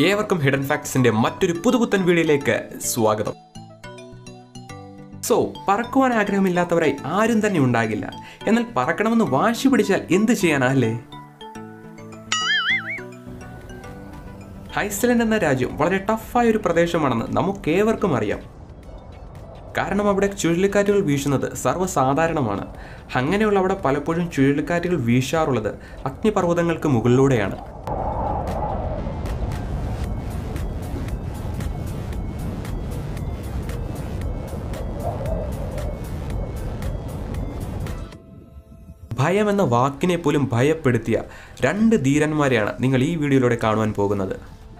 ഏവർക്കും ഹിഡൻ ഫാക്ട്സിന്റെ മറ്റൊരു പുതുപുത്തൻ വീഡിയോയിലേക്ക് സ്വാഗതം സോ പറക്കുവാൻ ആഗ്രഹമില്ലാത്തവരായി ആരും തന്നെ ഉണ്ടാകില്ല എന്നാൽ പറക്കണമെന്ന് വാശി പിടിച്ചാൽ എന്ത് ചെയ്യാനാ അല്ലേ ഐസ്ലൻഡ് എന്ന രാജ്യം വളരെ ടഫായ ഒരു പ്രദേശമാണെന്ന് നമുക്കേവർക്കും അറിയാം കാരണം അവിടെ ചുഴലിക്കാറ്റുകൾ വീശുന്നത് സർവ്വസാധാരണമാണ് അങ്ങനെയുള്ള അവിടെ പലപ്പോഴും ചുഴലിക്കാറ്റുകൾ വീശാറുള്ളത് അഗ്നിപർവ്വതങ്ങൾക്ക് മുകളിലൂടെയാണ് ഭയം എന്ന വാക്കിനെ പോലും ഭയപ്പെടുത്തിയ രണ്ട് ധീരന്മാരെയാണ് നിങ്ങൾ ഈ വീഡിയോയിലൂടെ കാണുവാൻ പോകുന്നത്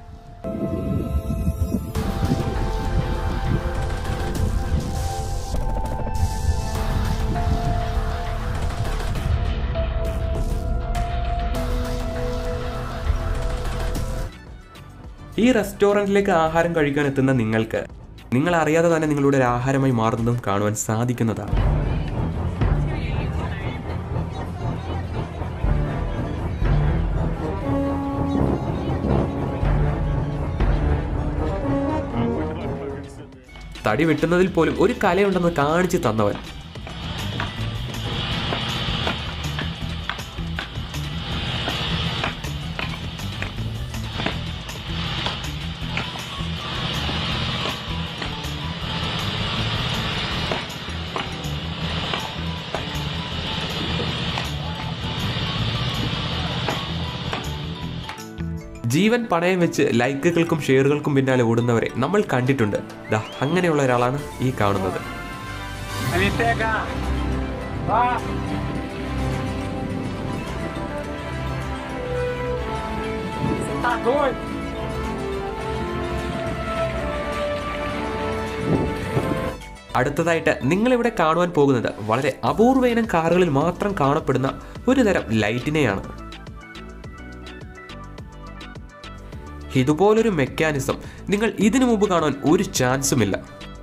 ഈ റെസ്റ്റോറൻറ്റിലേക്ക് ആഹാരം കഴിക്കാൻ എത്തുന്ന നിങ്ങൾക്ക് നിങ്ങൾ അറിയാതെ തന്നെ നിങ്ങളുടെ ഒരു ആഹാരമായി മാറുന്നതും കാണുവാൻ സാധിക്കുന്നതാണ് തടി വെട്ടുന്നതിൽ പോലും ഒരു കലയുണ്ടെന്ന് കാണിച്ചു തന്നവൻ ജീവൻ പണയം വെച്ച് ലൈക്കുകൾക്കും ഷെയറുകൾക്കും പിന്നാലെ ഓടുന്നവരെ നമ്മൾ കണ്ടിട്ടുണ്ട് ദാ അങ്ങനെയുള്ള ഒരാളാണ് ഈ കാണുന്നത് Alisteca! Va! Você tá doido? അടുത്തതായിട്ട് നിങ്ങളിവിടെ കാണുവാൻ പോകുന്നത് വളരെ അപൂർവയിനം കാറുകളിൽ മാത്രം കാണപ്പെടുന്ന ഒരു തരം ലൈറ്റിനെയാണ് ഇതുപോലൊരു മെക്കാനിസം നിങ്ങൾ ഇതിനു മുമ്പ് കാണാൻ ഒരു ചാൻസുമില്ല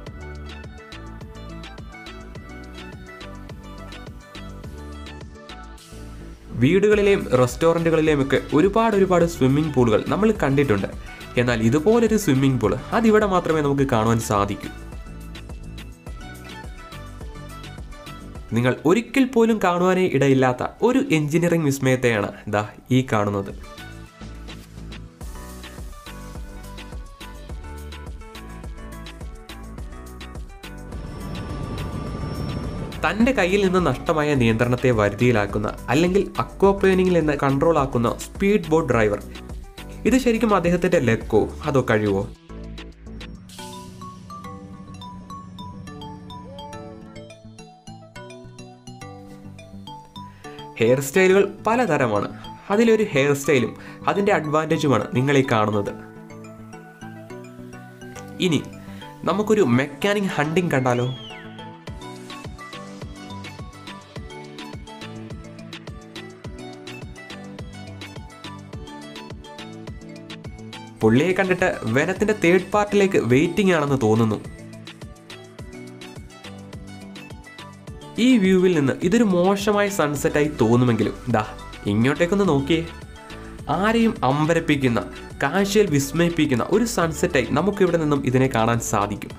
വീടുകളിലെയും റെസ്റ്റോറൻറ്റുകളിലെയും ഒക്കെ ഒരുപാട് ഒരുപാട് സ്വിമ്മിംഗ് പൂളുകൾ നമ്മൾ കണ്ടിട്ടുണ്ട് എന്നാൽ ഇതുപോലൊരു സ്വിമ്മിംഗ് പൂൾ അതിവിടെ മാത്രമേ നമുക്ക് കാണുവാൻ സാധിക്കൂ നിങ്ങൾ ഒരിക്കൽ പോലും കാണുവാനേ ഇടയില്ലാത്ത ഒരു എഞ്ചിനീയറിംഗ് വിസ്മയത്തെയാണ് ദാ ഈ കാണുന്നത് തൻ്റെ കയ്യിൽ നിന്ന് നഷ്ടമായ നിയന്ത്രണത്തെ വരുതിയിലാക്കുന്ന അല്ലെങ്കിൽ അക്വാപ്ലേനിങ്ങിൽ നിന്ന് കൺട്രോൾ ആക്കുന്ന സ്പീഡ് ബോട്ട് ഡ്രൈവർ ഇത് ശരിക്കും അദ്ദേഹത്തിൻ്റെ ലെക്കോ അതോ കഴിവോ ഹെയർ സ്റ്റൈലുകൾ പലതരമാണ് അതിലൊരു ഹെയർ സ്റ്റൈലും അതിൻ്റെ അഡ്വാൻറ്റേജുമാണ് നിങ്ങൾ ഈ കാണുന്നത് ഇനി നമുക്കൊരു മെക്കാനിക് ഹണ്ടിങ് കണ്ടാലോ പുള്ളിയെ കണ്ടിട്ട് വനത്തിന്റെ തേർഡ് പാർട്ടിലേക്ക് വെയിറ്റിംഗ് ആണെന്ന് തോന്നുന്നു ഈ വ്യൂവിൽ നിന്ന് ഇതൊരു മോശമായ സൺസെറ്റായി തോന്നുമെങ്കിലും ദാ ഇങ്ങോട്ടേക്കൊന്ന് നോക്കിയേ ആരെയും അമ്പരപ്പിക്കുന്ന കാഴ്ചയിൽ വിസ്മയിപ്പിക്കുന്ന ഒരു സൺസെറ്റായി നമുക്കിവിടെ നിന്നും ഇതിനെ കാണാൻ സാധിക്കും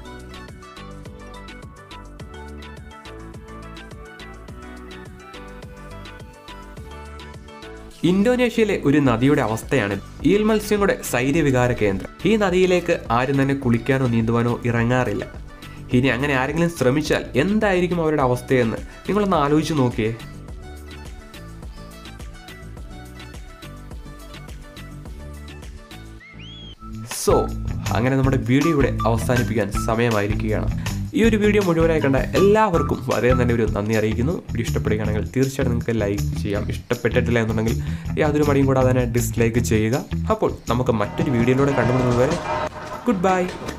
ഇന്തോനേഷ്യയിലെ ഒരു നദിയുടെ അവസ്ഥയാണ് ഈൽ മത്സ്യങ്ങളുടെ സൈര്യവികാര കേന്ദ്രം ഈ നദിയിലേക്ക് ആരും തന്നെ കുളിക്കാനോ നീന്തുവാനോ ഇറങ്ങാറില്ല ഇനി അങ്ങനെ ആരെങ്കിലും ശ്രമിച്ചാൽ എന്തായിരിക്കും അവരുടെ അവസ്ഥയെന്ന് നിങ്ങളൊന്ന് ആലോചിച്ച് നോക്കിയേ സോ അങ്ങനെ നമ്മുടെ വീഡിയോ ഇവിടെ അവസാനിപ്പിക്കാൻ സമയമായിരിക്കുകയാണ് ഈ ഒരു വീഡിയോ മുഴുവനായി കണ്ട എല്ലാവർക്കും വളരെ തന്നെ ഒരു നന്ദി അറിയിക്കുന്നു വീഡിയോ ഇഷ്ടപ്പെടുകയാണെങ്കിൽ തീർച്ചയായിട്ടും നിങ്ങൾക്ക് ലൈക്ക് ചെയ്യാം ഇഷ്ടപ്പെട്ടിട്ടില്ല എന്നുണ്ടെങ്കിൽ യാതൊരു മടിയും കൂടാതെ തന്നെ ഡിസ്ലൈക്ക് ചെയ്യുക അപ്പോൾ നമുക്ക് മറ്റൊരു വീഡിയോയിലൂടെ കണ്ടുപിടുന്നത് വരെ ഗുഡ് ബൈ